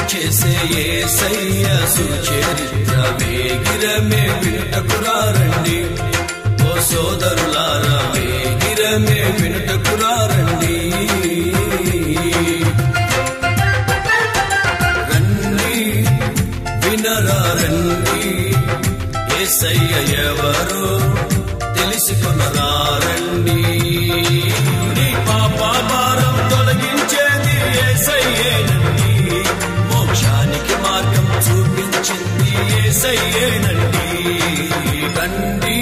చేసే ఏసయ్య సుచరిత్ర వేగిరమే వినుటకురారండి ఓ సోదరులారా వేగిరమే వినుటకురారండి రండి వినరా రండి ఏసయ్య ఎవరో తెలుసుకునరా రండి నీ పాప భారం తొలగించేది ఏసయ్యేనండి మోక్షానికి మార్గం చూపించింది ఏసయ్యేనండి రండి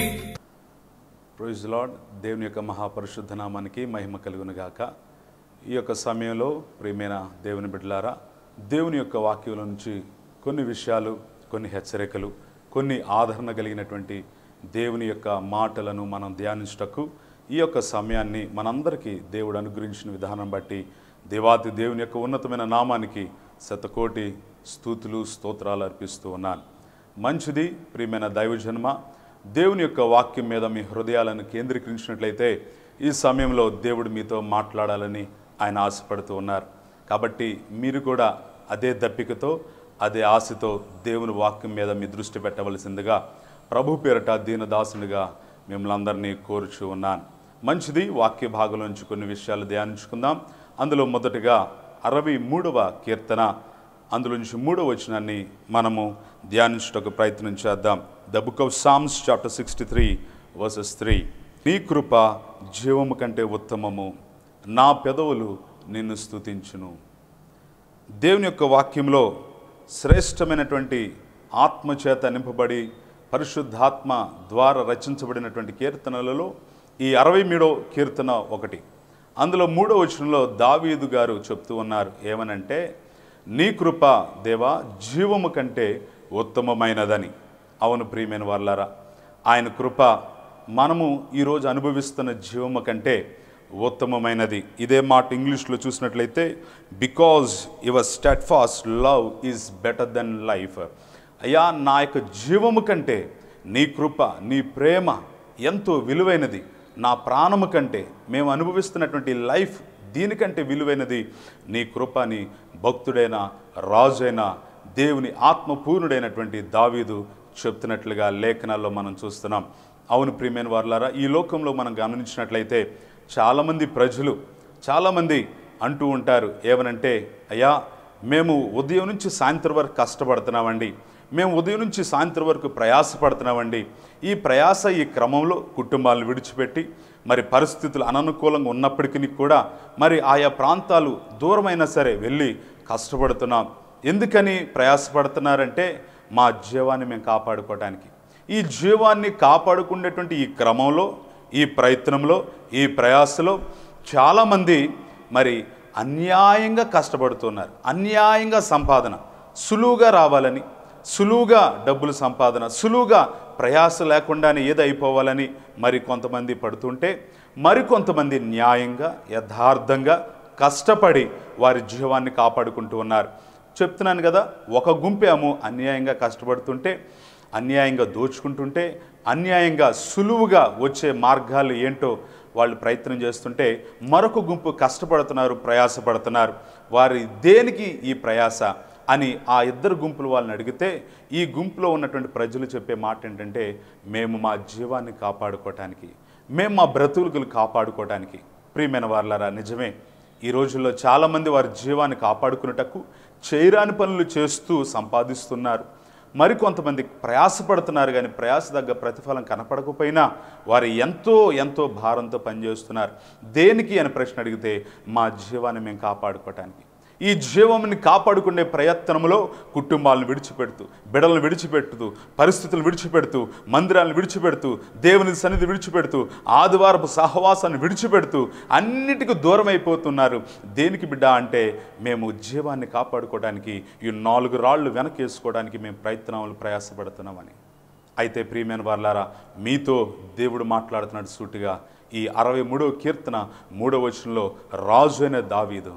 ప్రైజ్ లార్డ్ దేవుని యొక్క మహాపరిశుద్ధ నామానికి మహిమ కలుగును గాక ఈ యొక్క సమయంలో ప్రియమైన దేవుని బిడ్డలారా దేవుని యొక్క వాక్యంలో నుంచి కొన్ని విషయాలు కొన్ని హెచ్చరికలు కొన్ని ఆదరణ కలిగినటువంటి దేవుని యొక్క మాటలను మనం ధ్యానించుటకు ఈ యొక్క సమయాన్ని మనందరికీ దేవుడు అనుగ్రహించిన విధానం బట్టి దేవాతి దేవుని యొక్క ఉన్నతమైన నామానికి శతకోటి స్థూతులు స్తోత్రాలు అర్పిస్తూ ఉన్నాను మంచిది ప్రియమైన దైవజన్మ దేవుని యొక్క వాక్యం మీద మీ హృదయాలను కేంద్రీకరించినట్లయితే ఈ సమయంలో దేవుడు మీతో మాట్లాడాలని ఆయన ఆశపడుతూ ఉన్నారు కాబట్టి మీరు కూడా అదే దప్పికతో అదే ఆశతో దేవుని వాక్యం మీద మీ దృష్టి పెట్టవలసిందిగా ప్రభు పేరట దీనదాసునిగా మిమ్మల్ని అందరినీ కోరుచూ ఉన్నాను మంచిది వాక్య భాగంలోంచి కొన్ని విషయాలు ధ్యానించుకుందాం అందులో మొదటగా అరవై మూడవ కీర్తన అందులోంచి మూడో వచనాన్ని మనము ధ్యానించుటకు ప్రయత్నం చేద్దాం the book of Psalms chapter sixty three verses three నీ కృప జీవము కంటే ఉత్తమము నా పెదవులు నిన్ను స్తుతించును దేవుని యొక్క వాక్యంలో శ్రేష్టమైనటువంటి ఆత్మచేత నింపబడి పరిశుద్ధాత్మ ద్వారా రచించబడినటువంటి కీర్తనలలో ఈ అరవై మూడో కీర్తన ఒకటి అందులో మూడో వచనంలో దావీదు గారు చెప్తూ ఉన్నారు ఏమనంటే నీ కృప దేవా జీవము కంటే ఉత్తమమైనదని అవును ప్రియమైన వాళ్ళారా ఆయన కృప మనము ఈరోజు అనుభవిస్తున్న జీవము కంటే ఉత్తమమైనది ఇదే మాట ఇంగ్లీష్లో చూసినట్లయితే because your steadfast love is better than life అయ్యా నా యొక్క జీవము కంటే నీ కృప నీ ప్రేమ ఎంతో విలువైనది నా ప్రాణము కంటే మేము అనుభవిస్తున్నటువంటి లైఫ్ దీనికంటే విలువైనది నీ కృప అని భక్తుడైన రాజైన దేవుని ఆత్మపూర్ణుడైనటువంటి దావీదు చెప్తున్నట్లుగా లేఖనాల్లో మనం చూస్తున్నాం అవును ప్రియమైన వారులారా ఈ లోకంలో మనం గమనించినట్లయితే చాలామంది ప్రజలు చాలామంది అంటూ ఉంటారు ఏమనంటే అయ్యా మేము ఉదయం నుంచి సాయంత్రం వరకు కష్టపడుతున్నామండి మేము ఉదయం నుంచి సాయంత్రం వరకు ప్రయాసపడుతున్నామండి ఈ ప్రయాస ఈ క్రమంలో కుటుంబాలను విడిచిపెట్టి మరి పరిస్థితులు అననుకూలంగా ఉన్నప్పటికీ కూడా మరి ఆయా ప్రాంతాలు దూరమైనా సరే వెళ్ళి కష్టపడుతున్నాం ఎందుకని ప్రయాసపడుతున్నారంటే మా జీవాన్ని మేము కాపాడుకోవడానికి ఈ జీవాన్ని కాపాడుకునేటువంటి ఈ క్రమంలో ఈ ప్రయత్నంలో ఈ ప్రయాసలో చాలామంది మరి అన్యాయంగా కష్టపడుతున్నారు అన్యాయంగా సంపాదన సులువుగా రావాలని సులువుగా డబ్బులు సంపాదన సులువుగా ప్రయాస లేకుండానే ఏది అయిపోవాలని మరి కొంతమంది పడుతుంటే మరికొంతమంది న్యాయంగా యథార్థంగా కష్టపడి వారి జీవాన్ని కాపాడుకుంటూ ఉన్నారు చెప్తున్నాను కదా ఒక గుంపేమో అన్యాయంగా కష్టపడుతుంటే అన్యాయంగా దోచుకుంటుంటే అన్యాయంగా సులువుగా వచ్చే మార్గాలు ఏంటో వాళ్ళు ప్రయత్నం చేస్తుంటే మరొక గుంపు కష్టపడుతున్నారు ప్రయాసపడుతున్నారు వారి దేనికి ఈ ప్రయాస అని ఆ ఇద్దరు గుంపులు వాళ్ళని అడిగితే ఈ గుంపులో ఉన్నటువంటి ప్రజలు చెప్పే మాట ఏంటంటే మేము మా జీవాన్ని కాపాడుకోవటానికి మేము మా బ్రతుకులు కాపాడుకోవటానికి ప్రియమైన వాళ్ళరా నిజమే ఈ రోజుల్లో చాలామంది వారి జీవాన్ని కాపాడుకున్నటకు చేయరాని పనులు చేస్తూ సంపాదిస్తున్నారు మరికొంతమంది ప్రయాసపడుతున్నారు కానీ ప్రయాస తగ్గ ప్రతిఫలం కనపడకపోయినా వారు ఎంతో ఎంతో భారంతో పనిచేస్తున్నారు దేనికి అని ప్రశ్న అడిగితే మా జీవాన్ని మేము కాపాడుకోవటానికి ఈ జీవంని కాపాడుకునే ప్రయత్నంలో కుటుంబాలను విడిచిపెడుతూ బిడలను విడిచిపెడుతూ పరిస్థితులు విడిచిపెడుతూ మందిరాలను విడిచిపెడుతూ దేవుని సన్నిధి విడిచిపెడుతూ ఆదివారపు సహవాసాన్ని విడిచిపెడుతూ అన్నిటికీ దూరం అయిపోతున్నారు దేనికి బిడ్డ అంటే మేము జీవాన్ని కాపాడుకోవడానికి ఈ నాలుగు రాళ్ళు వెనకేసుకోవడానికి మేము ప్రయత్నాలు ప్రయాసపడుతున్నామని అయితే ప్రియమైన వార్లారా మీతో దేవుడు మాట్లాడుతున్నాడు సూటిగా ఈ అరవై మూడవ కీర్తన మూడవ వచనంలో రాజు అయిన దావీదు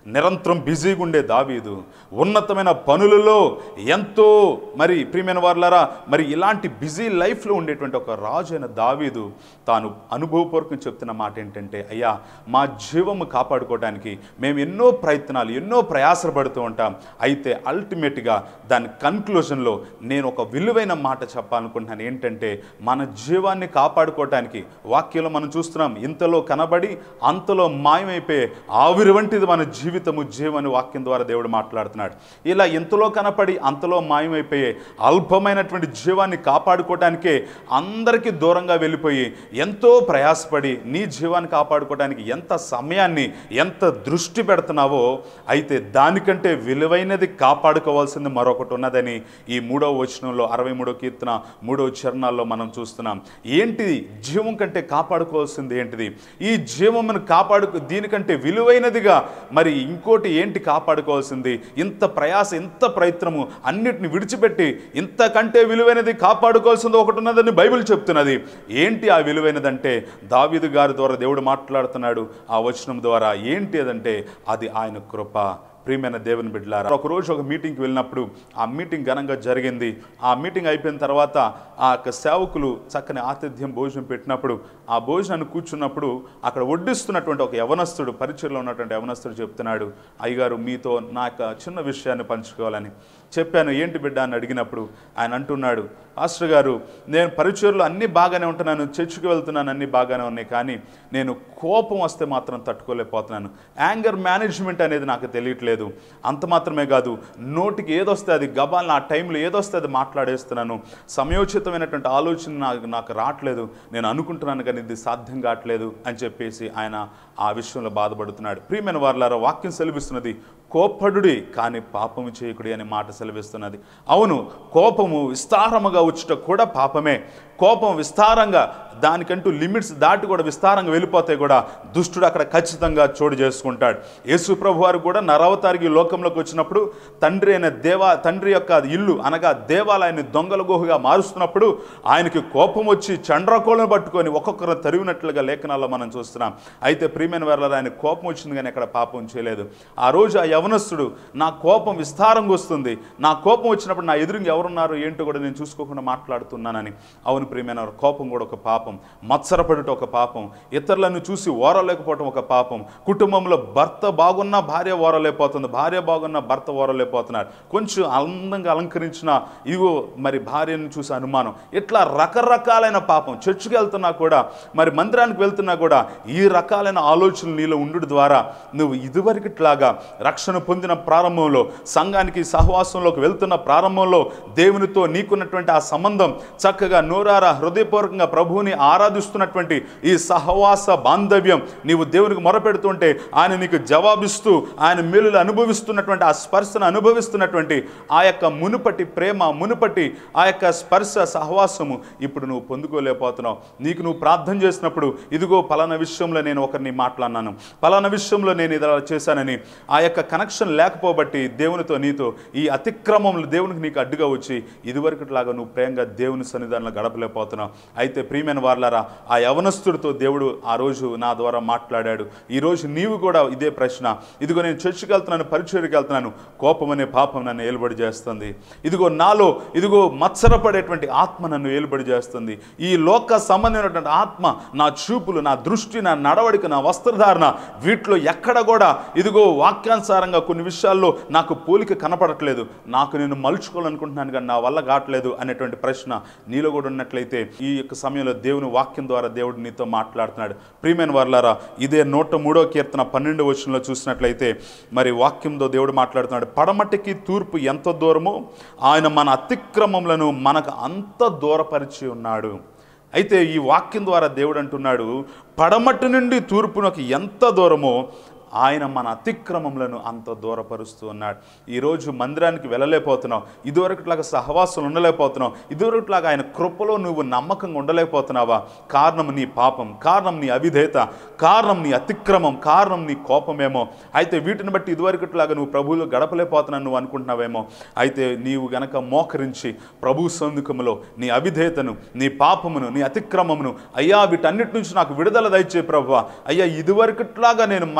నిరంతరం బిజీగా ఉండే దావీదు ఉన్నతమైన పనులలో ఎంతో మరి ప్రియమైన వారులారా మరి ఇలాంటి బిజీ లైఫ్లో ఉండేటువంటి ఒక రాజు అయిన దావీదు తాను అనుభవపూర్వకం చెప్తున్న మాట ఏంటంటే అయ్యా మా జీవము కాపాడుకోవడానికి మేము ఎన్నో ప్రయత్నాలు ఎన్నో ప్రయాసలు పడుతూ ఉంటాం అయితే అల్టిమేట్గా దాని కన్క్లూజన్లో నేను ఒక విలువైన మాట చెప్పాలనుకుంటున్నాను ఏంటంటే మన జీవాన్ని కాపాడుకోవటానికి వాక్యంలో మనం చూస్తున్నాం ఇంతలో కనబడి అంతలో మాయమైపోయే ఆవిరి వంటిది మన జీవితము జీవని వాక్యం ద్వారా దేవుడు మాట్లాడుతున్నాడు ఇలా ఇంతలో కనపడి అంతలో మాయమైపోయే అల్పమైనటువంటి జీవాన్ని కాపాడుకోవటానికే అందరికీ దూరంగా వెళ్ళిపోయి ఎంతో ప్రయాసపడి నీ జీవాన్ని కాపాడుకోవడానికి ఎంత సమయాన్ని ఎంత దృష్టి పెడుతున్నావో అయితే దానికంటే విలువైనది కాపాడుకోవాల్సింది మరొకటి ఉన్నదని ఈ మూడవ వచనంలో అరవై మూడో కీర్తన మూడవ చరణాల్లో మనం చూస్తున్నాం ఏంటిది జీవం కంటే కాపాడుకోవాల్సింది ఏంటిది ఈ జీవమును కాపాడుకు దీనికంటే విలువైనదిగా మరి ఇంకోటి ఏంటి కాపాడుకోవాల్సింది ఇంత ప్రయాస ఇంత ప్రయత్నము అన్నిటిని విడిచిపెట్టి ఇంతకంటే విలువైనది కాపాడుకోవాల్సింది ఒకటి ఉన్నదని బైబిల్ చెప్తున్నది ఏంటి ఆ విలువైనదంటే దావీదు గారి ద్వారా దేవుడు మాట్లాడుతున్నాడు ఆ వచనం ద్వారా ఏంటి అదంటే అది ఆయన కృప ప్రియమైన దేవుని బిడ్డలారా ఒకరోజు ఒక మీటింగ్కి వెళ్ళినప్పుడు ఆ మీటింగ్ ఘనంగా జరిగింది ఆ మీటింగ్ అయిపోయిన తర్వాత ఆ యొక్క సేవకులు చక్కని ఆతిథ్యం భోజనం పెట్టినప్పుడు ఆ భోజనాన్ని కూర్చున్నప్పుడు అక్కడ వడ్డిస్తున్నటువంటి ఒక యవనస్తుడు పరిచయలో ఉన్నటువంటి యవనస్తుడు చెప్తున్నాడు అయ్యగారు మీతో నా యొక్క చిన్న విషయాన్ని పంచుకోవాలని చెప్పాను ఏంటి బిడ్డ అని అడిగినప్పుడు ఆయన అంటున్నాడు పాస్టర్ గారు నేను పరిచయలో అన్నీ బాగానే ఉంటున్నాను చర్చికి వెళ్తున్నాను అన్నీ బాగానే ఉన్నాయి కానీ నేను కోపం వస్తే మాత్రం తట్టుకోలేకపోతున్నాను యాంగర్ మేనేజ్మెంట్ అనేది నాకు తెలియట్లేదు అంత మాత్రమే కాదు నోటికి ఏదొస్తే అది గబాల్ని ఆ టైంలో ఏదొస్తే అది మాట్లాడేస్తున్నాను సమయోచితమైనటువంటి ఆలోచన నాకు నాకు రావట్లేదు నేను అనుకుంటున్నాను కానీ ఇది సాధ్యం కావట్లేదు అని చెప్పేసి ఆయన ఆ విషయంలో బాధపడుతున్నాడు ప్రియమైన వారులారా వాక్యం సెలవిస్తున్నది కోపడుడి కానీ పాపము చేయకుడి అనే మాట సెలవిస్తున్నది అవును కోపము విస్తారముగా వచ్చుట కూడా పాపమే కోపం విస్తారంగా దానికంటూ లిమిట్స్ దాటి కూడా విస్తారంగా వెళ్ళిపోతే కూడా దుష్టుడు అక్కడ ఖచ్చితంగా చోటు చేసుకుంటాడు యేసు ప్రభు వారు కూడా నరవతారికి ఈ లోకంలోకి వచ్చినప్పుడు తండ్రి అయిన దేవా తండ్రి యొక్క ఇల్లు అనగా దేవాలయాన్ని దొంగల గుహగా మారుస్తున్నప్పుడు ఆయనకి కోపం వచ్చి చండ్రకోళను పట్టుకొని ఒక్కొక్కరు తరివినట్లుగా లేఖనాల్లో మనం చూస్తున్నాం అయితే ప్రియమైన వేళ ఆయన కోపం వచ్చింది కానీ అక్కడ పాపం చేయలేదు ఆ రోజు ఆ యవనస్తుడు నా కోపం విస్తారంగా వస్తుంది నా కోపం వచ్చినప్పుడు నా ఎదురుగా ఎవరున్నారు ఏంటో కూడా నేను చూసుకోకుండా మాట్లాడుతున్నానని అవును ప్రియమైన వారు, కోపం కూడా ఒక పాపం మత్సరపడుట ఒక పాపం ఇతరులను చూసి ఓరలేకపోవటం ఒక పాపం కుటుంబంలో భర్త బాగున్నా భార్య ఓరలేకపోతుంది భార్య బాగున్నా భర్త ఓరలేకపోతున్నాడు కొంచెం అందంగా అలంకరించిన ఇగో మరి భార్యను చూసి అనుమానం ఇట్లా రకరకాలైన పాపం చర్చికి వెళ్తున్నా కూడా మరి మందిరానికి వెళ్తున్నా కూడా ఈ రకాలైన ఆలోచనలు నీలో ఉండు ద్వారా నువ్వు ఇదివరకట్లాగా రక్షణ పొందిన ప్రారంభంలో సంఘానికి సహవాసంలోకి వెళ్తున్న ప్రారంభంలో దేవునితో నీకున్నటువంటి ఆ సంబంధం చక్కగా నోరారా హృదయపూర్వకంగా ప్రభువుని ఆరాధిస్తున్నటువంటి ఈ సహవాస బాంధవ్యం నీవు దేవునికి మొరపెడుతుంటే ఆయన నీకు జవాబిస్తూ ఆయన మేలులు అనుభవిస్తున్నటువంటి ఆ స్పర్శను అనుభవిస్తున్నటువంటి ఆ యొక్క మునుపటి ప్రేమ మునుపటి ఆ యొక్క స్పర్శ సహవాసము ఇప్పుడు నువ్వు పొందుకోలేకపోతున్నావు నీకు నువ్వు ప్రార్థన చేసినప్పుడు ఇదిగో పలానా విషయంలో నేను ఒకరిని మాట్లాడినాను పలానా విషయంలో నేను ఇది అలా చేశానని ఆ యొక్క కనెక్షన్ లేకపోబట్టి దేవునితో నీతో ఈ అతిక్రమంలో దేవునికి నీకు అడ్డుగా వచ్చి ఇదివరకట్లాగా నువ్వు ప్రేమగా దేవుని సన్నిధానంలో గడపలేకపోతున్నావు అయితే ప్రియమైన వార్లారా ఆ యవనస్తుడితో దేవుడు ఆ రోజు నా ద్వారా మాట్లాడాడు ఈ రోజు నీవు కూడా ఇదే ప్రశ్న ఇదిగో నేను చర్చికి వెళ్తున్నాను పరిచయకి వెళ్తున్నాను కోపం అనే పాపం నన్ను ఏలుబడి చేస్తుంది ఇదిగో నాలో ఇదిగో మత్సరపడేటువంటి ఆత్మ నన్ను ఏలుబడి చేస్తుంది ఈ లోక సంబంధమైనటువంటి ఆత్మ నా చూపులు నా దృష్టి నా నడవడిక నా వస్త్రధారణ వీటిలో ఎక్కడ కూడా ఇదిగో వాక్యానుసారంగా కొన్ని విషయాల్లో నాకు పోలిక కనపడట్లేదు నాకు నేను మలుచుకోవాలనుకుంటున్నాను కానీ నా వల్ల కావట్లేదు అనేటువంటి ప్రశ్న నీలో కూడా ఉన్నట్లయితే ఈ యొక్క సమయంలో దేవుని వాక్యం ద్వారా దేవుడు నీతో మాట్లాడుతున్నాడు ప్రియమైన వర్లారా ఇదే నూట మూడో కీర్తన పన్నెండు వచనంలో చూసినట్లయితే మరి వాక్యంతో దేవుడు మాట్లాడుతున్నాడు పడమటికి తూర్పు ఎంత దూరమో ఆయన మన అతిక్రమములను మనకు అంత దూరపరిచి ఉన్నాడు అయితే ఈ వాక్యం ద్వారా దేవుడు అంటున్నాడు పడమటి నుండి తూర్పునకు ఎంత దూరమో ఆయన మన అతిక్రమములను అంత దూరపరుస్తూ ఉన్నాడు ఈరోజు మందిరానికి వెళ్ళలేకపోతున్నావు ఇదివరకులాగా సహవాసం ఉండలేకపోతున్నావు ఇదివరకులాగా ఆయన కృపలో నువ్వు నమ్మకంగా ఉండలేకపోతున్నావా కారణం నీ పాపం కారణం నీ అవిధేత కారణం నీ అతిక్రమం కారణం నీ కోపమేమో అయితే వీటిని బట్టి ఇదివరకులాగా నువ్వు ప్రభువులో గడపలేకపోతున్నావు నువ్వు అనుకుంటున్నావేమో అయితే నీవు గనక మోకరించి ప్రభు సందుకములో నీ అవిధేతను నీ పాపమును నీ అతిక్రమమును అయ్యా వీటన్నిటి నుంచి నాకు విడుదల దయచే ప్రభు అయ్యా ఇదివరకుట్లాగా నేను మరలా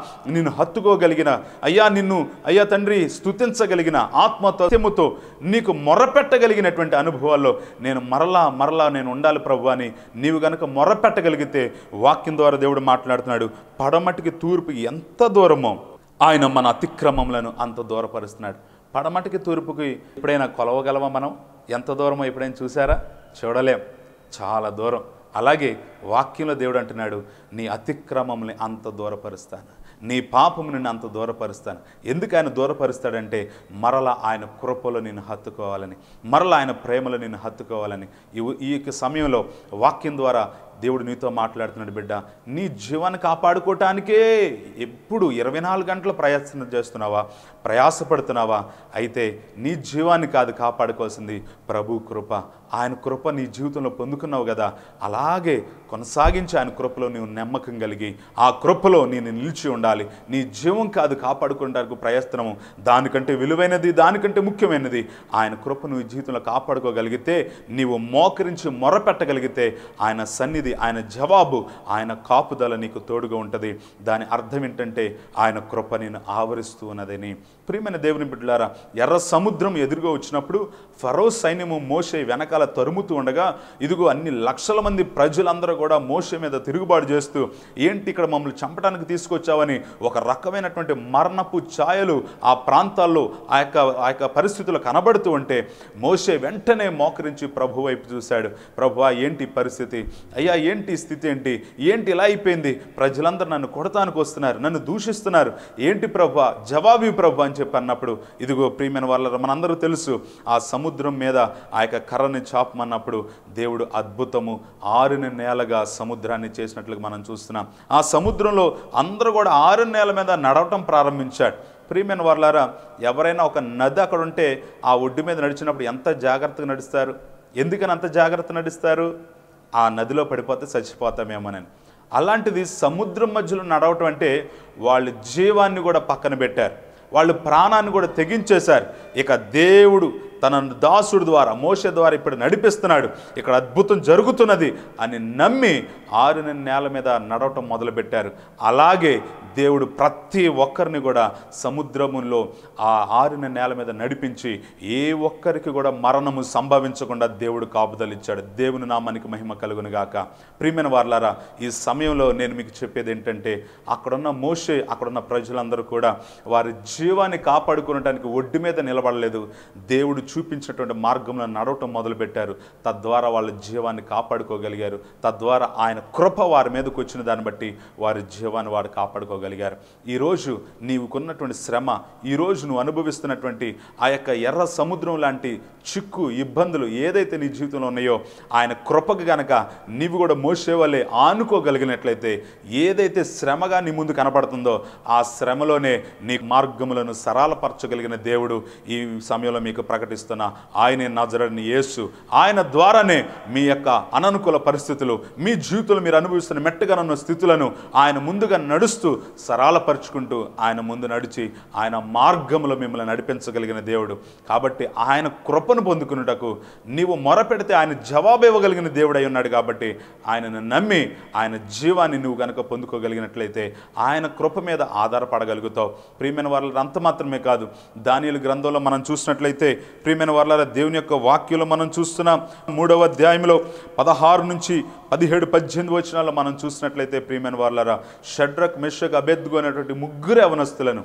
నిన్ను హత్తుకోగలిగిన అయ్యా నిన్ను అయ్యా తండ్రి స్తుతించగలిగిన ఆత్మతత్యముతో నీకు మొరపెట్టగలిగినటువంటి అనుభవాల్లో నేను మరలా మరలా నేను ఉండాలి ప్రభు అని నీవు గనుక మొరపెట్టగలిగితే వాక్యం ద్వారా దేవుడు మాట్లాడుతున్నాడు పడమటికి తూర్పు ఎంత దూరమో ఆయన మన అతిక్రమములను అంత దూరపరుస్తున్నాడు పడమటికి తూర్పుకి ఎప్పుడైనా కొలవగలమా మనం ఎంత దూరమో ఎప్పుడైనా చూసారా చూడలేం చాలా దూరం అలాగే వాక్యంలో దేవుడు అంటున్నాడు నీ అతిక్రమముని అంత దూరపరుస్తాను నీ పాపము నిన్ను అంత దూరపరుస్తాను ఎందుకు ఆయన దూరపరుస్తాడంటే మరల ఆయన కృపలో నిన్ను హత్తుకోవాలని మరల ఆయన ప్రేమలో నిన్ను హత్తుకోవాలని ఈ ఈ యొక్క సమయంలో వాక్యం ద్వారా దేవుడు నీతో మాట్లాడుతున్నాడు బిడ్డ నీ జీవాన్ని కాపాడుకోవటానికే ఎప్పుడు ఇరవై నాలుగు గంటలు ప్రయత్నం చేస్తున్నావా ప్రయాసపడుతున్నావా అయితే నీ జీవాన్ని కాదు కాపాడుకోవాల్సింది ప్రభు కృప ఆయన కృప నీ జీవితంలో పొందుకున్నావు కదా అలాగే కొనసాగించి ఆయన కృపలో నీవు నమ్మకం కలిగి ఆ కృపలో నేను నిలిచి ఉండాలి నీ జీవం కాదు కాపాడుకోవడానికి ప్రయత్నము దానికంటే విలువైనది దానికంటే ముఖ్యమైనది ఆయన కృప నువ్వు జీవితంలో కాపాడుకోగలిగితే నీవు మోకరించి మొరపెట్టగలిగితే ఆయన సన్నిధి ఆయన జవాబు ఆయన కాపుదల నీకు తోడుగా ఉంటుంది దాని అర్థం ఏంటంటే ఆయన కృప నేను ఆవరిస్తూ ఉన్నదని ప్రియమైన దేవుని బిడ్డలారా ఎర్ర సముద్రం ఎదురుగా వచ్చినప్పుడు ఫరో సైన్యము మోషే వెనకాల తరుముతూ ఉండగా ఇదిగో అన్ని లక్షల మంది ప్రజలందరూ కూడా మోషే మీద తిరుగుబాటు చేస్తూ ఏంటి ఇక్కడ మమ్మల్ని చంపడానికి తీసుకొచ్చావని ఒక రకమైనటువంటి మరణపు ఛాయలు ఆ ప్రాంతాల్లో ఆ యొక్క ఆ యొక్క పరిస్థితులు కనబడుతూ ఉంటే మోషే వెంటనే మోకరించి ప్రభు వైపు చూశాడు ప్రభువా ఏంటి ఈ పరిస్థితి అయ్యా ఏంటి ఈ స్థితి ఏంటి ఏంటి ఇలా అయిపోయింది ప్రజలందరూ నన్ను కొడతానికి వస్తున్నారు నన్ను దూషిస్తున్నారు ఏంటి ప్రభు జవాబు ప్రభు అని చెప్పి అన్నప్పుడు ఇదిగో ప్రియమైన వాళ్ళ మనందరూ తెలుసు ఆ సముద్రం మీద ఆ యొక్క కర్రని చాపమన్నప్పుడు దేవుడు అద్భుతము ఆరున నేలగా సముద్రాన్ని చేసినట్లుగా మనం చూస్తున్నాం ఆ సముద్రంలో అందరూ కూడా ఆరు నేల మీద నడవటం ప్రారంభించాడు ప్రియమైన వాళ్ళారా ఎవరైనా ఒక నది అక్కడ ఉంటే ఆ ఒడ్డు మీద నడిచినప్పుడు ఎంత జాగ్రత్తగా నడుస్తారు ఎందుకని అంత జాగ్రత్త నడుస్తారు ఆ నదిలో పడిపోతే చచ్చిపోతామేమోనని అలాంటిది సముద్రం మధ్యలో నడవటం అంటే వాళ్ళు జీవాన్ని కూడా పక్కన పెట్టారు వాళ్ళు ప్రాణాన్ని కూడా తెగించేశారు ఇక దేవుడు తన దాసుడు ద్వారా మోస ద్వారా ఇప్పుడు నడిపిస్తున్నాడు ఇక్కడ అద్భుతం జరుగుతున్నది అని నమ్మి ఆరున నేల మీద నడవటం మొదలుపెట్టారు అలాగే దేవుడు ప్రతి ఒక్కరిని కూడా సముద్రములో ఆ ఆరిన నేల మీద నడిపించి ఏ ఒక్కరికి కూడా మరణము సంభవించకుండా దేవుడు కాపుదలిచ్చాడు దేవుని నామానికి మహిమ కలుగును గాక ప్రియమైన వార్లారా ఈ సమయంలో నేను మీకు చెప్పేది ఏంటంటే అక్కడున్న మోషే అక్కడున్న ప్రజలందరూ కూడా వారి జీవాన్ని కాపాడుకునడానికి ఒడ్డు మీద నిలబడలేదు దేవుడు చూపించినటువంటి మార్గంలో నడవటం మొదలుపెట్టారు తద్వారా వాళ్ళ జీవాన్ని కాపాడుకోగలిగారు తద్వారా ఆయన కృప వారి మీదకి వచ్చిన దాన్ని బట్టి వారి జీవాన్ని వారు కాపాడుకోగలిగారు ఈరోజు నీవుకున్నటువంటి శ్రమ ఈరోజు నువ్వు అనుభవిస్తున్నటువంటి ఆ యొక్క ఎర్ర సముద్రం లాంటి చిక్కు ఇబ్బందులు ఏదైతే నీ జీవితంలో ఉన్నాయో ఆయన కృపకు గనక నీవు కూడా మోసేవలే ఆనుకోగలిగినట్లయితే ఏదైతే శ్రమగా నీ ముందు కనపడుతుందో ఆ శ్రమలోనే నీ మార్గములను సరళపరచగలిగిన దేవుడు ఈ సమయంలో మీకు ప్రకటిస్తున్న ఆయనే నజరని యేసు ఆయన ద్వారానే మీ యొక్క అననుకూల పరిస్థితులు మీ జీవితంలో మీరు అనుభవిస్తున్న మెట్టగనున్న స్థితులను ఆయన ముందుగా నడుస్తూ సరళపరుచుకుంటూ ఆయన ముందు నడిచి ఆయన మార్గంలో మిమ్మల్ని నడిపించగలిగిన దేవుడు కాబట్టి ఆయన కృపను పొందుకున్నటకు నీవు మొరపెడితే ఆయన జవాబు ఇవ్వగలిగిన దేవుడై ఉన్నాడు కాబట్టి ఆయనను నమ్మి ఆయన జీవాన్ని నువ్వు కనుక పొందుకోగలిగినట్లయితే ఆయన కృప మీద ఆధారపడగలుగుతావు ప్రియమైన వాళ్ళ అంత మాత్రమే కాదు దానియుల గ్రంథంలో మనం చూసినట్లయితే ప్రియమైన వాళ్ళ దేవుని యొక్క వాక్యంలో మనం చూస్తున్నాం మూడవ అధ్యాయంలో పదహారు నుంచి పదిహేడు పద్దెనిమిది వచనాల్లో మనం చూసినట్లయితే ప్రియమైన వాళ్ళరా షడ్రక్ మెషక్ అభెద్గు అనేటువంటి ముగ్గురు అవనస్తులను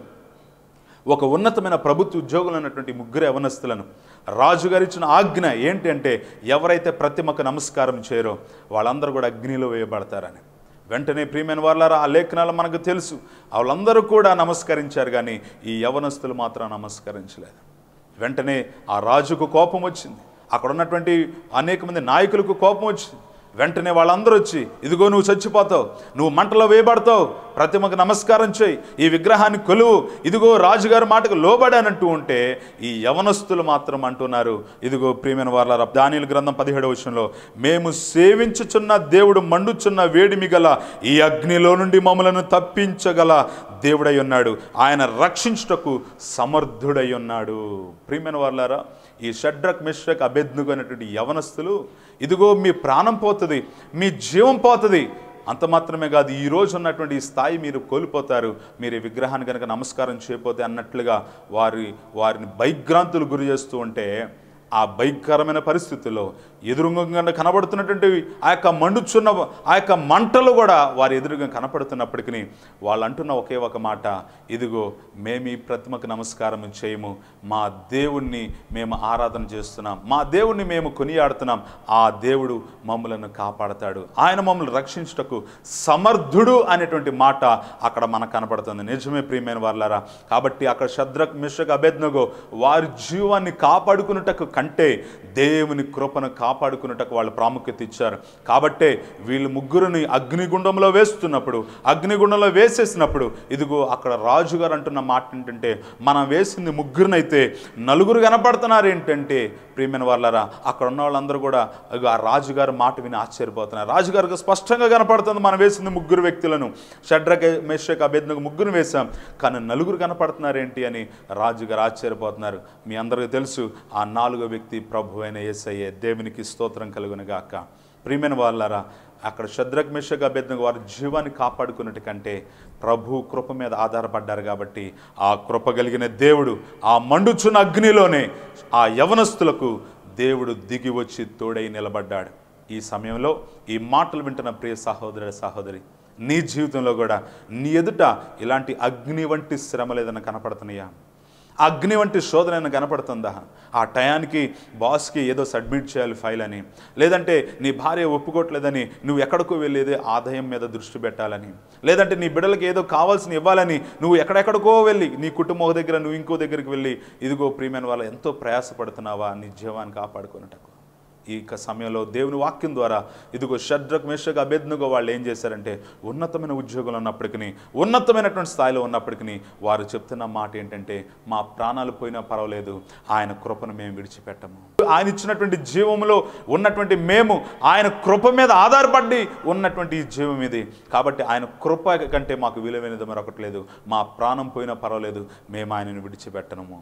ఒక ఉన్నతమైన ప్రభుత్వ ఉద్యోగులు ఉన్నటువంటి ముగ్గురు యవనస్తులను రాజుగారు ఇచ్చిన ఆజ్ఞ ఏంటి అంటే ఎవరైతే ప్రతిమకు నమస్కారం చేయరో వాళ్ళందరూ కూడా అగ్నిలో వేయబడతారని వెంటనే ప్రియమైన వాళ్ళారా ఆ లేఖనాలు మనకు తెలుసు వాళ్ళందరూ కూడా నమస్కరించారు కానీ ఈ యవనస్తులు మాత్రం నమస్కరించలేదు వెంటనే ఆ రాజుకు కోపం వచ్చింది అక్కడ ఉన్నటువంటి అనేక మంది నాయకులకు కోపం వచ్చింది వెంటనే వాళ్ళందరూ వచ్చి ఇదిగో నువ్వు చచ్చిపోతావు నువ్వు మంటలో వేయబడతావు ప్రతిమకు నమస్కారం చేయి ఈ విగ్రహాన్ని కొలువు ఇదిగో రాజుగారి మాటకు లోబడానంటూ ఉంటే ఈ యవనస్తులు మాత్రం అంటున్నారు ఇదిగో ప్రియమైన వాళ్ళ దానిల గ్రంథం పదిహేడవ విషయంలో మేము సేవించుచున్న దేవుడు మండుచున్న వేడిమి గల ఈ అగ్నిలో నుండి మమ్మలను తప్పించగల దేవుడై ఉన్నాడు ఆయన రక్షించుటకు సమర్థుడై ఉన్నాడు ప్రియమైన వాళ్ళారా ఈ షడ్రక్ మిశ్రక్ అభెద్నుగు అనేటువంటి యవనస్తులు ఇదిగో మీ ప్రాణం పోతుంది మీ జీవం పోతుంది అంత మాత్రమే కాదు ఈ రోజు ఉన్నటువంటి ఈ స్థాయి మీరు కోల్పోతారు మీరు ఈ విగ్రహాన్ని కనుక నమస్కారం చేయకపోతే అన్నట్లుగా వారి వారిని భయగ్రాంతులు గురి చేస్తూ ఉంటే ఆ భయంకరమైన పరిస్థితుల్లో ఎదురుగా కనబడుతున్నటువంటి ఆ యొక్క మండుచున్న ఆ యొక్క మంటలు కూడా వారి ఎదురుగా కనపడుతున్నప్పటికీ వాళ్ళు అంటున్న ఒకే ఒక మాట ఇదిగో మేము ఈ ప్రతిమకు నమస్కారం చేయము మా దేవుణ్ణి మేము ఆరాధన చేస్తున్నాం మా దేవుణ్ణి మేము కొనియాడుతున్నాం ఆ దేవుడు మమ్మలను కాపాడతాడు ఆయన మమ్మల్ని రక్షించుటకు సమర్థుడు అనేటువంటి మాట అక్కడ మనకు కనపడుతుంది నిజమే ప్రియమైన వాళ్ళారా కాబట్టి అక్కడ శద్రక్ మిశ్రక్ అభేద్నగో వారి జీవాన్ని కాపాడుకున్నటకు కంటే దేవుని కృపను కాపాడుకున్నటకు వాళ్ళు ప్రాముఖ్యత ఇచ్చారు కాబట్టే వీళ్ళు ముగ్గురిని అగ్నిగుండంలో వేస్తున్నప్పుడు అగ్నిగుండంలో వేసేసినప్పుడు ఇదిగో అక్కడ రాజుగారు అంటున్న మాట ఏంటంటే మనం వేసింది ముగ్గురినైతే నలుగురు కనపడుతున్నారు ఏంటంటే ప్రియమైన వాళ్ళరా అక్కడ ఉన్న వాళ్ళందరూ కూడా ఇగో ఆ రాజుగారి మాట విని ఆశ్చర్యపోతున్నారు రాజుగారికి స్పష్టంగా కనపడుతుంది మనం వేసింది ముగ్గురు వ్యక్తులను షడ్రక మేషక్ అభేదనకు ముగ్గురు వేశాం కానీ నలుగురు కనపడుతున్నారు ఏంటి అని రాజుగారు ఆశ్చర్యపోతున్నారు మీ అందరికీ తెలుసు ఆ నాలుగో వ్యక్తి ప్రభు అయిన యేసయ్యే దేవునికి స్తోత్రం కలుగునుగాక ప్రియమైన వాళ్ళారా అక్కడ శద్రక్ మేషక్ అభేదనకు వారి జీవాన్ని కాపాడుకున్నట్టు కంటే ప్రభు కృప మీద ఆధారపడ్డారు కాబట్టి ఆ కృప కలిగిన దేవుడు ఆ మండుచున్న అగ్నిలోనే ఆ యవనస్తులకు దేవుడు దిగి వచ్చి తోడై నిలబడ్డాడు ఈ సమయంలో ఈ మాటలు వింటున్న ప్రియ సహోదరుడు సహోదరి నీ జీవితంలో కూడా నీ ఎదుట ఇలాంటి అగ్ని వంటి శ్రమలు ఏదైనా కనపడుతున్నాయా అగ్ని వంటి శోధన ఏమైనా కనపడుతుందా ఆ టయానికి బాస్కి ఏదో సబ్మిట్ చేయాలి ఫైల్ అని లేదంటే నీ భార్య ఒప్పుకోవట్లేదని నువ్వు ఎక్కడికో వెళ్ళేది ఆదాయం మీద దృష్టి పెట్టాలని లేదంటే నీ బిడ్డలకి ఏదో కావాల్సిన ఇవ్వాలని నువ్వు ఎక్కడెక్కడికో వెళ్ళి నీ కుటుంబం ఒక దగ్గర నువ్వు ఇంకో దగ్గరికి వెళ్ళి ఇదిగో ప్రియమైన వాళ్ళు ఎంతో ప్రయాసపడుతున్నావా నీ జీవాన్ని కాపాడుకున్నటకు ఈ యొక్క సమయంలో దేవుని వాక్యం ద్వారా ఇదిగో షడ్రక్ మేషక్ అభేద్నగో వాళ్ళు ఏం చేశారంటే ఉన్నతమైన ఉద్యోగంలో ఉన్నప్పటికీ ఉన్నతమైనటువంటి స్థాయిలో ఉన్నప్పటికీ వారు చెప్తున్న మాట ఏంటంటే మా ప్రాణాలు పోయినా పర్వాలేదు ఆయన కృపను మేము విడిచిపెట్టము ఆయన ఇచ్చినటువంటి జీవములో ఉన్నటువంటి మేము ఆయన కృప మీద ఆధారపడి ఉన్నటువంటి ఈ జీవం ఇది కాబట్టి ఆయన కృప కంటే మాకు విలువైనది మరొకటి లేదు మా ప్రాణం పోయినా పర్వాలేదు మేము ఆయనను విడిచిపెట్టనము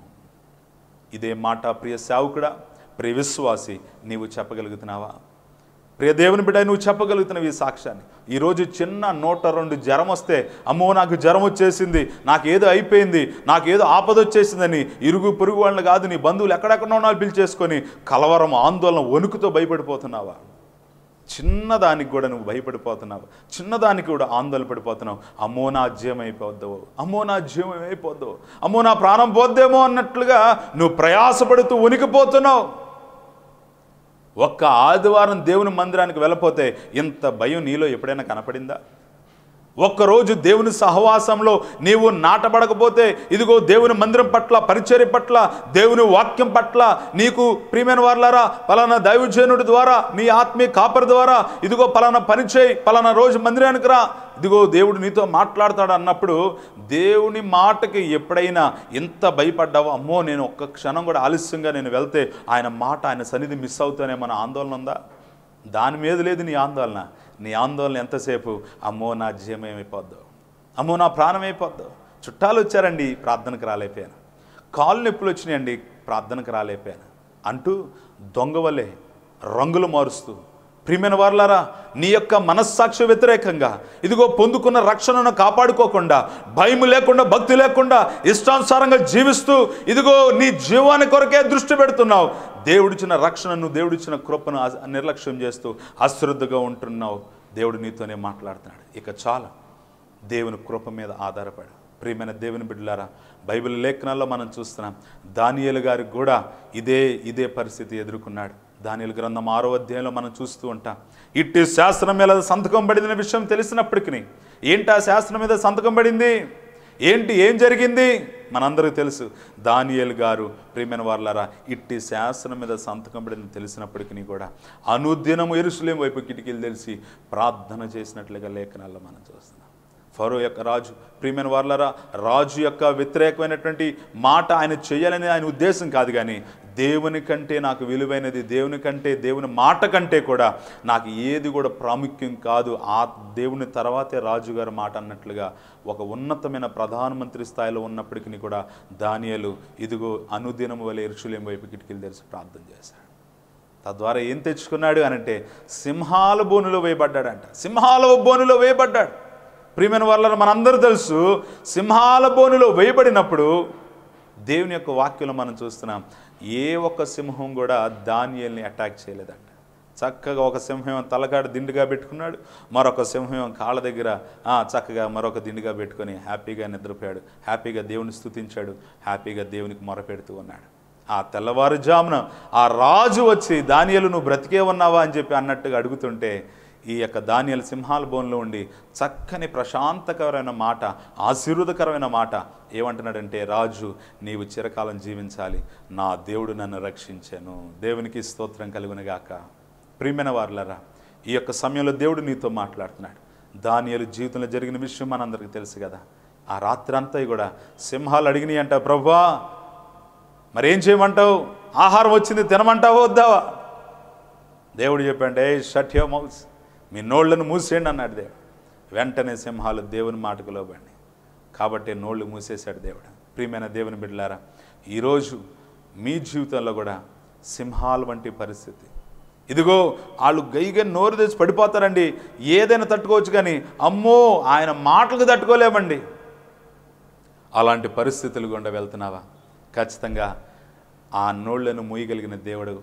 ఇదే మాట ప్రియ సేవకుడా ప్రియ విశ్వాసి నీవు చెప్పగలుగుతున్నావా ప్రియ దేవుని బిడ్డ నువ్వు చెప్పగలుగుతున్నావు ఈ సాక్ష్యాన్ని ఈరోజు చిన్న నూట రెండు జ్వరం వస్తే అమ్మో నాకు జ్వరం వచ్చేసింది నాకు ఏదో అయిపోయింది నాకు ఏదో ఆపద వచ్చేసిందని ఇరుగు పొరుగు వాళ్ళని కాదు నీ బంధువులు ఎక్కడెక్కడ ఉన్నా పిలిచేసుకొని కలవరం ఆందోళన వణుకుతో భయపడిపోతున్నావా చిన్నదానికి కూడా నువ్వు భయపడిపోతున్నావు చిన్నదానికి కూడా ఆందోళన పడిపోతున్నావు అమ్మో నా జీవం అయిపోద్దావు అమ్మో నా జీవం అయిపోద్దావు అమ్మో నా ప్రాణం పోద్దేమో అన్నట్లుగా నువ్వు ప్రయాసపడుతూ ఉనికిపోతున్నావు ఒక్క ఆదివారం దేవుని మందిరానికి వెళ్ళపోతే ఇంత భయం నీలో ఎప్పుడైనా కనపడిందా ఒక్కరోజు దేవుని సహవాసంలో నీవు నాటబడకపోతే ఇదిగో దేవుని మందిరం పట్ల పరిచర్య పట్ల దేవుని వాక్యం పట్ల నీకు ప్రియమైన వారులారా పలానా దైవజనుడి ద్వారా నీ ఆత్మీయ కాపరి ద్వారా ఇదిగో పలానా పని చేయి పలానా రోజు మందిరానికి రా ఇదిగో దేవుడు నీతో మాట్లాడతాడు అన్నప్పుడు దేవుని మాటకి ఎప్పుడైనా ఎంత భయపడ్డావో అమ్మో నేను ఒక్క క్షణం కూడా ఆలస్యంగా నేను వెళ్తే ఆయన మాట ఆయన సన్నిధి మిస్ అవుతానే మన ఆందోళన ఉందా దాని మీద లేదు నీ ఆందోళన నీ ఆందోళన ఎంతసేపు అమ్మో నా జీవం ఏమైపోద్దో అమ్మో నా ప్రాణం అయిపోద్దో చుట్టాలు వచ్చారండి ప్రార్థనకు రాలేకపోయాను కాళ్ళు నొప్పులు వచ్చినాయండి ప్రార్థనకు రాలేకపోయాను అంటూ దొంగ వలె రంగులు మారుస్తూ ప్రియమైన వారులారా నీ యొక్క మనస్సాక్షి వ్యతిరేకంగా ఇదిగో పొందుకున్న రక్షణను కాపాడుకోకుండా భయం లేకుండా భక్తి లేకుండా ఇష్టానుసారంగా జీవిస్తూ ఇదిగో నీ జీవాన్ని కొరకే దృష్టి పెడుతున్నావు దేవుడిచ్చిన రక్షణను దేవుడిచ్చిన కృపను అస- నిర్లక్ష్యం చేస్తూ అశ్రద్ధగా ఉంటున్నావు దేవుడు నీతోనే మాట్లాడుతున్నాడు ఇక చాలా దేవుని కృప మీద ఆధారపడు ప్రియమైన దేవుని బిడ్డలారా బైబిల్ లేఖనాల్లో మనం చూస్తున్నాం దానియేలు గారికి కూడా ఇదే ఇదే పరిస్థితి ఎదుర్కొన్నాడు దానియేలు గ్రంథం ఆరో అధ్యాయంలో మనం చూస్తూ ఉంటాం ఇట్టి శాస్త్రం మీద సంతకం పడిన విషయం తెలిసినప్పటికీ ఏంటి ఆ శాస్త్రం మీద సంతకం పడింది ఏంటి ఏం జరిగింది మనందరికీ తెలుసు దానియేలు గారు ప్రియమైన వాళ్ళారా ఇట్టి శాస్త్రం మీద సంతకం పడింది తెలిసినప్పటికీ కూడా అనుదినము ఎరుసలేం వైపు కిటికీలు తెలిసి ప్రార్థన చేసినట్లుగా లేఖనాల్లో మనం చూస్తున్నాం ఫరో యొక్క రాజు ప్రియమైన వాళ్ళరా రాజు యొక్క వ్యతిరేకమైనటువంటి మాట ఆయన చేయాలని ఆయన ఉద్దేశం కాదు కానీ దేవుని కంటే నాకు విలువైనది దేవుని కంటే దేవుని మాట కంటే కూడా నాకు ఏది కూడా ప్రాముఖ్యం కాదు ఆ దేవుని తర్వాతే రాజుగారి మాట అన్నట్లుగా ఒక ఉన్నతమైన ప్రధానమంత్రి స్థాయిలో ఉన్నప్పటికీ కూడా దానియలు ఇదిగో అనుదినం వల్ల ఎరుచులేం వైపు కిటికీలు తెరిచి ప్రార్థన చేశాడు తద్వారా ఏం తెచ్చుకున్నాడు అని అంటే సింహాల బోనులో వేయబడ్డాడంట సింహాల బోనులో వేయబడ్డాడు ప్రియమైన వాళ్ళని మనందరూ తెలుసు సింహాల బోనులో వేయబడినప్పుడు దేవుని యొక్క వాక్యంలో మనం చూస్తున్నాం ఏ ఒక్క సింహం కూడా దానియల్ని అటాక్ చేయలేదంట చక్కగా ఒక సింహం తలకాడు దిండుగా పెట్టుకున్నాడు మరొక సింహం కాళ్ళ దగ్గర ఆ, చక్కగా మరొక దిండుగా పెట్టుకొని హ్యాపీగా నిద్రపోయాడు హ్యాపీగా దేవుని స్తుతించాడు హ్యాపీగా దేవునికి మొరపెడుతూ ఉన్నాడు ఆ తెల్లవారుజామున ఆ రాజు వచ్చి దానియలు నువ్వు బ్రతికే ఉన్నావా అని చెప్పి అన్నట్టుగా అడుగుతుంటే ఈ యొక్క ధాన్యాల సింహాల బోన్లో ఉండి చక్కని ప్రశాంతకరమైన మాట ఆశీర్వదకరమైన మాట ఏమంటున్నాడంటే రాజు నీవు చిరకాలం జీవించాలి నా దేవుడు నన్ను రక్షించాను దేవునికి స్తోత్రం కలుగునగాక ప్రియమైన వారులరా ఈ యొక్క సమయంలో దేవుడు నీతో మాట్లాడుతున్నాడు దానియలు జీవితంలో జరిగిన విషయం మనందరికీ తెలుసు కదా ఆ రాత్రి అంతా కూడా సింహాలు అడిగినాయి అంట ప్రభా మరేం చేయమంటావు ఆహారం వచ్చింది తినమంటావా వద్దావా దేవుడు చెప్పండి ఏ షట్ యువర్ మౌస్ మీ నోళ్లను మూసేయండి అన్నాడు దేవుడు వెంటనే సింహాలు దేవుని మాటకు లోబండి కాబట్టి నోళ్ళు మూసేశాడు దేవుడు ప్రియమైన దేవుని బిడ్డలారా ఈరోజు మీ జీవితంలో కూడా సింహాల వంటి పరిస్థితి ఇదిగో వాళ్ళు గైగా నోరు తెచ్చి పడిపోతారండి ఏదైనా తట్టుకోవచ్చు కానీ అమ్మో ఆయన మాటలకు తట్టుకోలేమండి అలాంటి పరిస్థితులు గుండా వెళ్తున్నావా ఖచ్చితంగా ఆ నోళ్లను మూయగలిగిన దేవుడు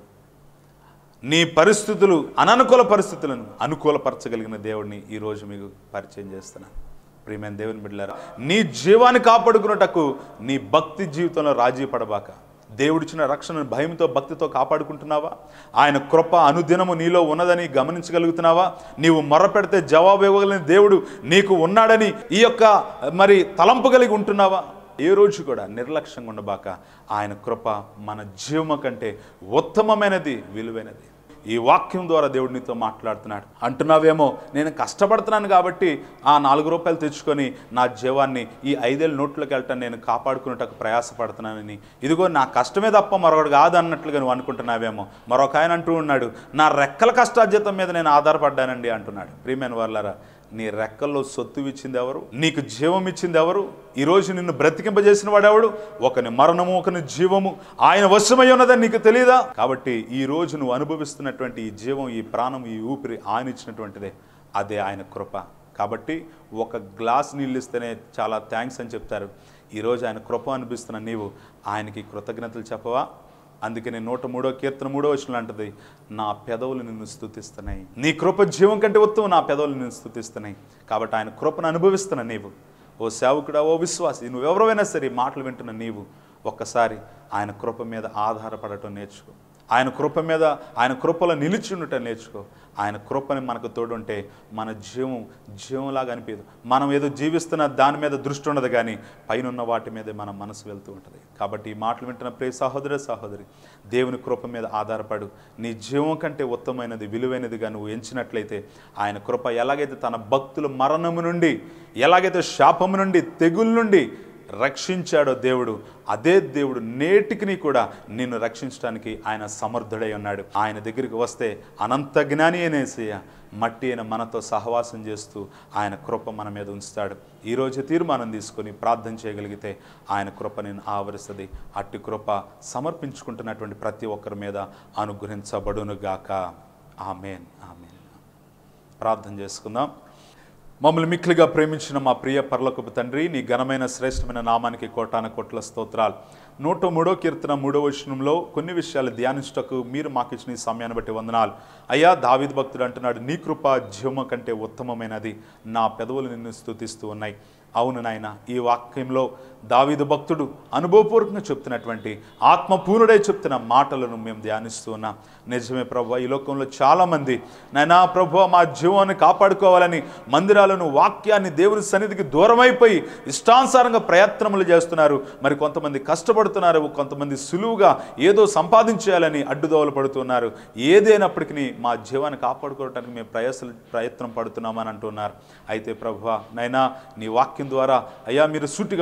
నీ పరిస్థితులు అననుకూల పరిస్థితులను అనుకూలపరచగలిగిన దేవుడిని ఈరోజు మీకు పరిచయం చేస్తున్నాను ప్రియమైన దేవుని బిడ్డలారా నీ జీవాన్ని కాపాడుకున్నటకు నీ భక్తి జీవితంలో రాజీ పడబాక దేవుడిచ్చిన రక్షణను భయంతో భక్తితో కాపాడుకుంటున్నావా ఆయన కృప అనుదినము నీలో ఉన్నదని గమనించగలుగుతున్నావా నీవు మొరపెడితే జవాబు ఇవ్వగలిగిన దేవుడు నీకు ఉన్నాడని ఈ యొక్క మరి తలంపు కలిగి ఉంటున్నావా ఏ రోజు కూడా నిర్లక్ష్యంగా ఉండబాక ఆయన కృప మన జీవము కంటే ఉత్తమమైనది విలువైనది ఈ వాక్యం ద్వారా దేవుడు నీతో మాట్లాడుతున్నాడు అంటున్నావేమో నేను కష్టపడుతున్నాను కాబట్టి ఆ నాలుగు రూపాయలు తెచ్చుకొని నా జీవాన్ని ఈ ఐదేళ్ళ నోట్లోకి వెళ్ళటం నేను కాపాడుకున్నటకు ప్రయాసపడుతున్నానని ఇదిగో నా కష్టమే తప్ప మరొకటి కాదు అన్నట్లుగా నువ్వు అనుకుంటున్నావేమో మరొక ఆయన అంటూ ఉన్నాడు నా రెక్కల కష్టార్జితం మీద నేను ఆధారపడ్డానండి అంటున్నాడు ప్రియమైన వాళ్ళారా నీ రెక్కల్లో సొత్తు ఇచ్చింది ఎవరు నీకు జీవం ఇచ్చింది ఎవరు ఈరోజు నిన్ను బ్రతికింపజేసిన వాడెవడు ఒకని మరణము ఒకని జీవము ఆయన వశమై ఉన్నదని నీకు తెలియదా కాబట్టి ఈ రోజు నువ్వు అనుభవిస్తున్నటువంటి ఈ జీవం ఈ ప్రాణం ఈ ఊపిరి ఆయన ఇచ్చినటువంటిదే అదే ఆయన కృప కాబట్టి ఒక గ్లాస్ నీళ్ళు ఇస్తేనే చాలా థ్యాంక్స్ అని చెప్తారు ఈరోజు ఆయన కృప అనిపిస్తున్న నీవు ఆయనకి కృతజ్ఞతలు చెప్పవా అందుకని నూట మూడో కీర్తన మూడో వచ్చిన అంటది నా పెదవులు నిన్ను స్థుతిస్తున్నాయి నీ కృప జీవం కంటే ఉత్తమం నా పెదవులు నిన్ను స్థుతిస్తున్నాయి కాబట్టి ఆయన కృపను అనుభవిస్తున్న నీవు ఓ సేవకుడా ఓ విశ్వాసి నువ్వెవరైనా సరే ఈ మాటలు వింటున్న నీవు ఒక్కసారి ఆయన కృప మీద ఆధారపడటం నేర్చుకో ఆయన కృప మీద ఆయన కృపలో నిలిచి ఉండటం నేర్చుకో ఆయన కృపని మనకు తోడుంటే మన జీవం జీవంలాగా అనిపించదు మనం ఏదో జీవిస్తున్న దాని మీద దృష్టి ఉండదు కానీ పైన ఉన్న వాటి మీదే మన మనసు వెళ్తూ ఉంటుంది కాబట్టి ఈ మాటలు వింటున్న ప్రియ సహోదర సహోదరి దేవుని కృప మీద ఆధారపడు నీ జీవం కంటే ఉత్తమమైనది విలువైనదిగా నువ్వు ఎంచినట్లయితే ఆయన కృప ఎలాగైతే తన భక్తుల మరణము నుండి ఎలాగైతే శాపము నుండి తెగుల నుండి రక్షించాడో దేవుడు అదే దేవుడు నేటికిని కూడా నిన్ను రక్షించడానికి ఆయన సమర్థుడై ఉన్నాడు ఆయన దగ్గరికి వస్తే అనంత జ్ఞాని అనేసయ్య మట్టి అయిన మనతో సహవాసం చేస్తూ ఆయన కృప మన మీద ఉంచుతాడు ఈరోజు తీర్మానం తీసుకొని ప్రార్థన చేయగలిగితే ఆయన కృప నేను ఆవరిస్తుంది అట్టి కృప సమర్పించుకుంటున్నటువంటి ప్రతి ఒక్కరి మీద అనుగ్రహించబడునుగాక ఆమెన్ ఆమెన్ ప్రార్థన చేసుకుందాం మమ్మల్ని మిక్కిలిగా ప్రేమించిన మా ప్రియ పర్లకపు తండ్రి నీ ఘనమైన శ్రేష్టమైన నామానికి కోటాన కోట్ల స్తోత్రాలు నూట మూడో కీర్తన మూడో వచనంలో కొన్ని విషయాలు ధ్యానించటకు మీరు మాకు ఇచ్చిన ఈ సమయాన్ని బట్టి వందనాలు అయ్యా దావిద్ భక్తుడు అంటున్నాడు నీ కృప జీవము కంటే ఉత్తమమైనది నా పెదవులు నిన్ను స్తుతిస్తూ ఉన్నాయి అవును నాయన ఈ వాక్యంలో దావీదు భక్తుడు అనుభవపూర్వకంగా చెప్తున్నటువంటి ఆత్మపూర్ణుడై చెప్తున్న మాటలను మేము ధ్యానిస్తూ ఉన్నాం నిజమే ప్రభు ఈ లోకంలో చాలామంది నాయనా ప్రభు మా జీవాన్ని కాపాడుకోవాలని మందిరాలను వాక్యాన్ని దేవుని సన్నిధికి దూరమైపోయి ఇష్టానుసారంగా ప్రయత్నములు చేస్తున్నారు మరి కొంతమంది కష్టపడుతున్నారు కొంతమంది సులువుగా ఏదో సంపాదించేయాలని అడ్డుదోవలు పడుతున్నారు ఏదైనప్పటికీ మా జీవాన్ని కాపాడుకోవడానికి మేము ప్రయాసలు ప్రయత్నం పడుతున్నామని అంటున్నారు అయితే ప్రభు నైనా నీ వాక్యం ద్వారా అయ్యా మీరు సూటిగా మాట్లాడారు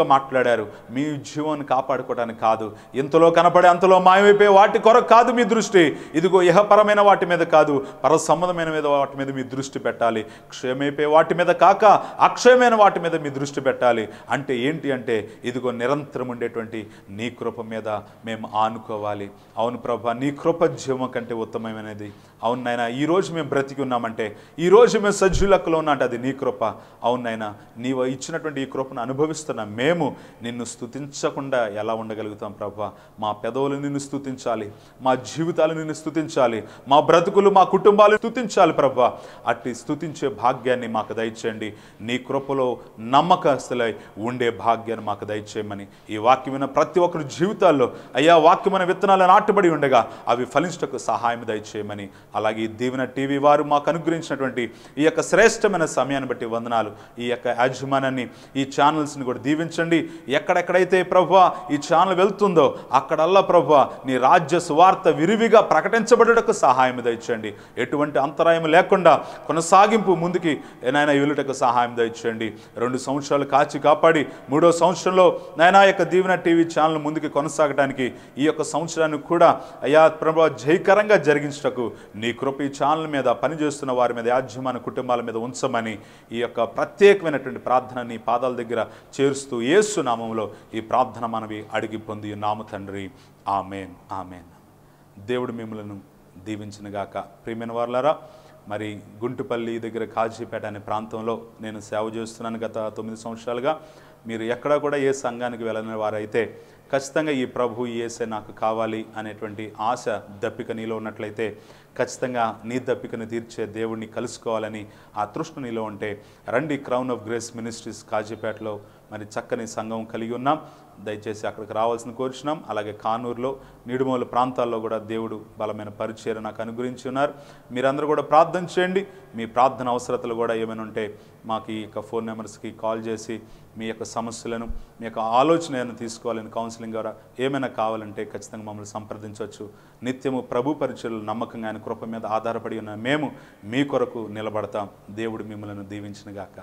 మాట్లాడారు మీ జీవాన్ని కాపాడుకోవడానికి కాదు ఇంతలో కనపడే అంతలో మాయమైపోయే వాటి కొరకు కాదు మీ దృష్టి ఇదిగో ఇహపరమైన వాటి మీద కాదు పర సంబంధమైన మీద వాటి మీద మీ దృష్టి పెట్టాలి క్షయమైపోయే వాటి మీద కాక అక్షయమైన వాటి మీద మీ దృష్టి పెట్టాలి అంటే ఏంటి అంటే ఇదిగో నిరంతరం ఉండేటువంటి నీ కృప మీద మేము ఆనుకోవాలి అవును ప్రభా నీ కృప జీవం కంటే ఉత్తమమైనది అవును నాయన ఈ రోజు మేము బ్రతికి ఉన్నామంటే ఈ రోజు మేము సజ్జులక్కలో ఉన్నట్టు అది నీ కృప అవును నాయన నీవు ఇచ్చినటువంటి ఈ కృపను అనుభవిస్తున్న మేము నిన్ను స్తుతించకుండా ఎలా ఉండగలుగుతాం ప్రభా మా పెదవులు నిన్ను స్తుతించాలి మా జీవితాలు నిన్ను స్తుతించాలి మా బ్రతుకులు మా కుటుంబాలు స్తుతించాలి ప్రభా అట్టి స్తుతించే భాగ్యాన్ని మాకు దయచేయండి నీ కృపలో నమ్మకస్తులై ఉండే భాగ్యాన్ని మాకు దయచేయమని ఈ వాక్యమైన ప్రతి ఒక్కరి జీవితాల్లో అయ్యా వాక్యమైన విత్తనాలు నాటుబడి ఉండగా అవి ఫలించటకు సహాయం దయచేయమని అలాగే ఈ దీవెన టీవీ వారు మాకు అనుగ్రహించినటువంటి ఈ యొక్క శ్రేష్టమైన సమయాన్ని బట్టి వందనాలు ఈ యొక్క యాజమాన్యాన్ని ఈ ఛానల్స్ని కూడా దీవించండి ఎక్కడెక్కడైతే ప్రభు ఈ ఛానల్ వెళ్తుందో అక్కడల్లా ప్రభు నీ రాజ్య సువార్త విరివిగా ప్రకటించబడుటకు సహాయం దయచేయండి ఎటువంటి అంతరాయం లేకుండా కొనసాగింపు ముందుకి నాయన వెలుటకు సహాయం దయచేయండి రెండు సంవత్సరాలు కాచి కాపాడి మూడో సంవత్సరంలో నాయన యొక్క దీవెన టీవీ ఛానల్ ముందుకు కొనసాగడానికి ఈ యొక్క సంవత్సరాన్ని కూడా అయా ప్రభు జయకరంగా జరిగించటకు నీ కృప ఈ ఛానల్ మీద పనిచేస్తున్న వారి మీద యాజ్యమాన కుటుంబాల మీద ఉంచమని ఈ యొక్క ప్రత్యేకమైనటువంటి ప్రార్థన నీ పాదాల దగ్గర చేరుస్తూ యేసు నామంలో ఈ ప్రార్థన మనవి అడిగి పొంది నామ తండ్రి ఆమెన్ ఆమెన్ దేవుడు మిమ్మలను దీవించినగాక ప్రియమైన వారులారా మరి గుంటుపల్లి దగ్గర కాజీపేట అనే ప్రాంతంలో నేను సేవ చేస్తున్నాను గత తొమ్మిది సంవత్సరాలుగా మీరు ఎక్కడ కూడా ఏ సంఘానికి వెళ్ళని వారైతే ఖచ్చితంగా ఈ ప్రభు ఈ ఏసే నాకు కావాలి అనేటువంటి ఆశ దప్పిక నీలో ఉన్నట్లయితే ఖచ్చితంగా నీ దప్పికను తీర్చే దేవుడిని కలుసుకోవాలని ఆ తృష్ణ నీలో ఉంటే రండి క్రౌన్ ఆఫ్ గ్రేస్ మినిస్ట్రీస్ కాజీపేటలో మరి చక్కని సంఘం కలిగి ఉన్నాం దయచేసి అక్కడికి రావాల్సిన కోరుచున్నాం అలాగే కానూరులో నిడుమూల ప్రాంతాల్లో కూడా దేవుడు బలమైన పరిచయం నాకు అనుగ్రహించి ఉన్నారు మీరందరూ కూడా ప్రార్థన చేయండి మీ ప్రార్థన అవసరతలు కూడా ఏమైనా ఉంటే మాకు ఈ యొక్క ఫోన్ నెంబర్స్కి కాల్ చేసి మీ యొక్క సమస్యలను మీ యొక్క ఆలోచన ఏమైనా తీసుకోవాలని కౌన్సిలింగ్ ద్వారా ఏమైనా కావాలంటే ఖచ్చితంగా మమ్మల్ని సంప్రదించవచ్చు నిత్యము ప్రభు పరిచయలు నమ్మకంగా ఆయన కృప మీద ఆధారపడి ఉన్న మేము మీ కొరకు నిలబడతాం దేవుడు మిమ్మల్ని దీవించినగాక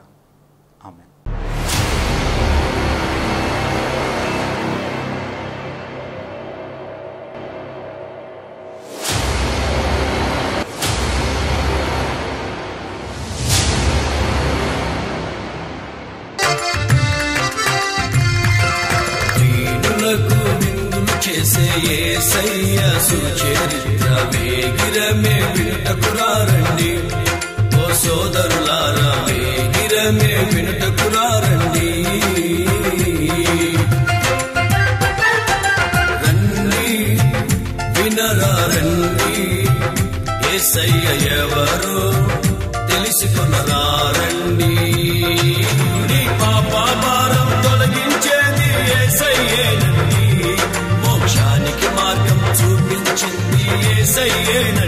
ఆమె దీనులకు విందులు చేసే యేసయ్య సుచరిత్ర వేగిరమే వినుటకురారండి ఓ సోదరులారా వేగిరమే వినుటకురారండి రండి వినరా రండి యేసయ్య ఎవరో తెలుసుకొనరా రండి నీ పాప భారం తొలగించేది యేసయ్యేనండి మోక్షానికి మార్గం చూపించింది యేసయ్యేనండి